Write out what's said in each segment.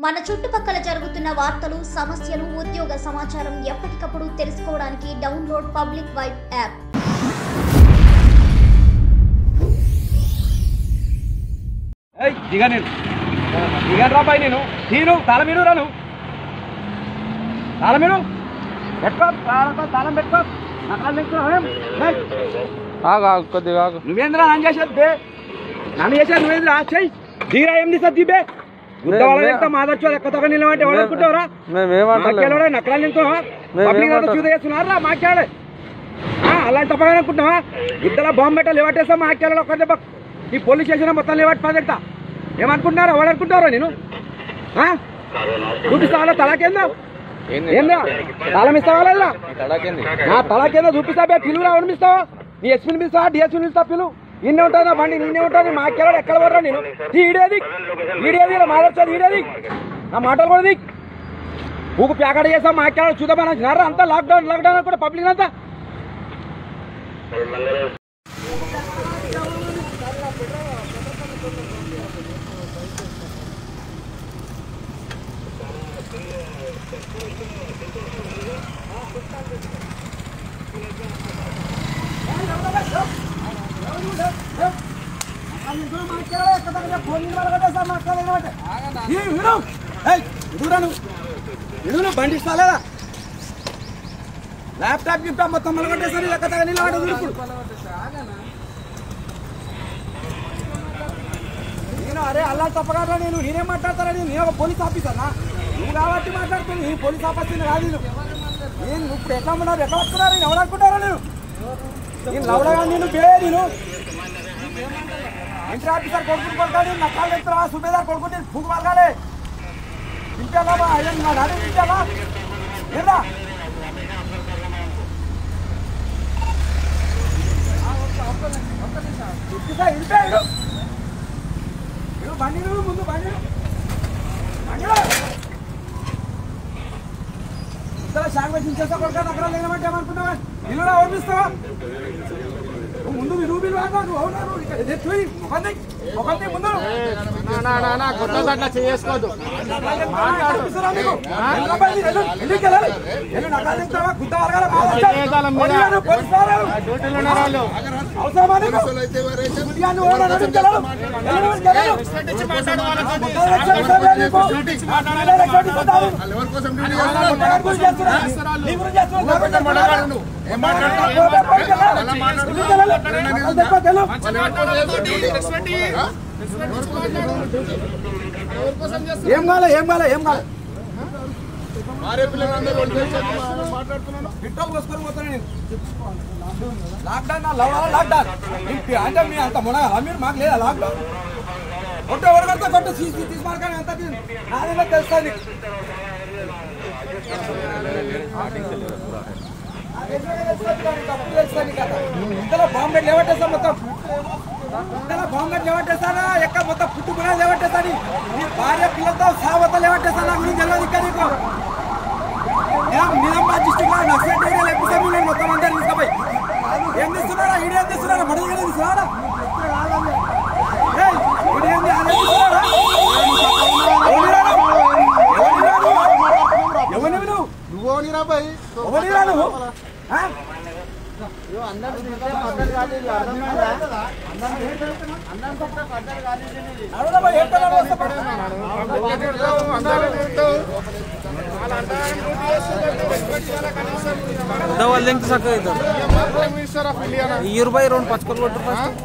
మన చుట్టుపక్కల జరుగుతున్న వార్తలు సమస్యలు ఉద్యోగ సమాచారం ఎప్పటికప్పుడు తెలుసుకోవడానికి డౌన్లోడ్ పబ్లిక్ వైబ్ యాప్ ఏయ్ దిగా నేను దిగాను రాబాయి నేను తీను తాళం మీరు రాను తాళం మీరు పెట్టుకో తాళంతో తాళం పెట్టుకో నకరాలు తెచ్చుకున్నావు ఏం? ఏయ్, ఆగు ఆగు కొద్దిగా ఆగు నువ్వేంద్రా నన్ను చేసేది బే నన్ను చేసేది నువ్వేంద్రా చెయ్యి దిగా ఏం తీసా దిబే గుద్దవాళ్ళ మే- ఎంత మాదొచ్చు ఎక్కతోక నిలవంటే ఎవరనుకుంటావరా మేమేమంటలేము మాకేళ్ళోడా నకరాలు నింటున్నావా మేము పబ్లిక్ అంతా ఏమంటాం? చూద చేస్తున్నారా మాకేళ్ళే అలాంటి తప్పగా అనుకుంటున్నావా ఇద్దరు బాంబు పెట్టాలి లేవట్టేస్తా మాకేళ్ళలో ఒక దెబ్బ ఈ పోలీస్ స్టేషన్ మొత్తం లేవట్టి పదెడతా ఏమనుకుంటున్నారు ఎవరు అనుకుంటారో నేను ఆ? చూపిస్తావా తలకేందో ఏందా తాళం ఇస్తావా లేదా నా తలకేందో చూపిస్తా బే పిలువు ఎవరు ఇస్తావా నీ ఎస్పీని పిలుస్తావా డిఎస్పీని పిలుస్తా పిలువు నిన్నే ఉంటుంది నా బండి నిన్నే ఉంటుంది మాకేవాడు ఎక్కడ పడరా నేను ఈడేది ఈడేది ఇలా మాట్లాడుతుంది ఈడేది నా మాటలు కూడా దిక్ ఊకు ప్యాకెట్ చేసాం మాకేవాడు చూద్దామని నర్ర అంతా లాక్డౌన్ లాక్డౌన్ కూడా పబ్లిక్ అంతా బండి ఇస్తాలేదా ల్యాప్టాప్ గిఫ్టాప్ మొత్తం మలగొట్టేసరి లెక్క నిలబడి ఇప్పుడు నేను అరే అలా తప్పగా నేను నేనేం మాట్లాడతారా నేను నేను ఒక పోలీస్ ఆఫీసర్నా నువ్వు కాబట్టి మాట్లాడుతుంది నేను పోలీస్ ఆఫీసర్ కాదు నేను నేను నువ్వు ఇప్పుడు ఎట్లా ఉన్నారు ఎట్లా వస్తున్నారు నేను ఎవరు అనుకుంటారా నేను నేను లవడగా నేను బే నేను ఇంటర్ ఆఫీసర్ కొడుకుని కొడతాడు నక్కాలు తెస్తావా సుబేదార్ కొడుకుని భూకు పలకాలి ఇంటాలా అయ్యా నా డాడీ ఇంటాలా ఏందా ఇంటికా ఇంటే ఇడు ఇడు బండి ఇడు, ముందు బండి ఇడు. బండి ఇడు. ఇద్దరు షాక్ వేసి చేస్తా కొడుకా నగరా లేనమంటే ఏమనుకున్నావా ఇల్లు నా ఓడిస్తావా నువ్వు ముందు నువ్వు పిలువా నువ్వు అవునా నువ్వు ఇక్కడ ఇదే చూయి ముఖం దియ్. ముఖం దియ్ ముందు కొత్త చేసుకోవద్దు కనిపిస్తుందా నీకు? ఎల్లు బయలు, ఎల్లు, ఎల్లుకి వెళ్ళాలి. ఎల్లు నగరా తెస్తావా? గుద్ద వరగాల బాగా వచ్చాడు. పోలీసులు, పోలీసులు. అవసరమా నీకు? గుద్దిగా నువ్వు ఎవరు అడగడానికి వెళ్ళాలి? ఎల్లు, ఎల్లు. ముద్దాలు వచ్చాడు సార్ నీకు. మా పిల్లలు రెస్పెక్ట్ ఇస్తుంటారు. ఆ ముద్దగాడి గురించి చేస్తున్నా. నీ గురించి చేస్తున్నా. నా గురించి చేస్తున్నా. పోలీసులు, పోలీసులు వెళ్ళాలి. ఎల్లుకి వెళ్ళాలి. నగలు తెచ్చుకో, ఎల్లు. ఏం కాలే ఏం కాలే ఏం కాలే పెట్రోల్ పోసుకొని పోతాను నేను లాక్డౌన్ నా లవ్ లాక్డౌన్ ఇంక అంటే మీ అంత మొన మీరు మాకు లేదా లాక్డౌన్ కొట్టు ఎవరు కడితే కొట్టు సీసీ తీసి మార్కాని అంత నాదేదో తెలుస్తుంది ఇంతలో బాంబే లేవట్టేస్తా మొత్తం ఇంతలో బాంబే లేవట్టేస్తానా ఎక్క మొత్తం పుట్టుకున్నా లేవట్టేస్తాని నీ భార్య పిల్లలతో సావత లేవట్టేస్తాను నా గురించి తెలియదు ఇంకా నీకు నిజాం- నిజామాబాద్ డిస్టిక్ లో నక్సలైట్ ఏరియా లేకపోతే నేను మొత్తం అందరు తీసుకుపోయి ఏం తీస్తున్నారా ఈడు ఏం తీస్తున్నారా మడి ఏం తీస్తున్నారా ఏయ్, ఈడు ఏంది? ఆయన ఏం తీస్తున్నాడా? ఎవరిరా నువ్వు? ఎవరిరా నువ్వు? ఎవరివి నువ్వు? ఎవరిరా నువ్వు? ఆ? అడగరా బాయ్, ఏం పిల్లలు వస్తే పడు. వాళ్ళు ఎంత చక్కగా అవుతారు ఈ రూపాయి రెండు పచ్చకలు కొట్టు ఫస్ట్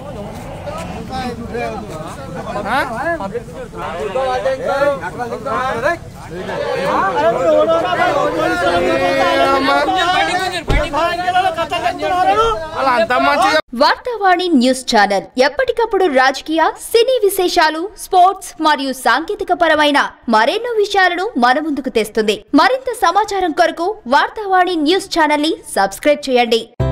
అలా అంత మంచిగా వార్తావాణి న్యూస్ ఛానల్ ఎప్పటికప్పుడు రాజకీయ సినీ విశేషాలు స్పోర్ట్స్ మరియు సాంకేతిక పరమైన మరెన్నో విషయాలను మన ముందుకు తెస్తుంది మరింత సమాచారం కొరకు వార్తావాణి న్యూస్ ఛానల్ ని సబ్స్క్రైబ్ చేయండి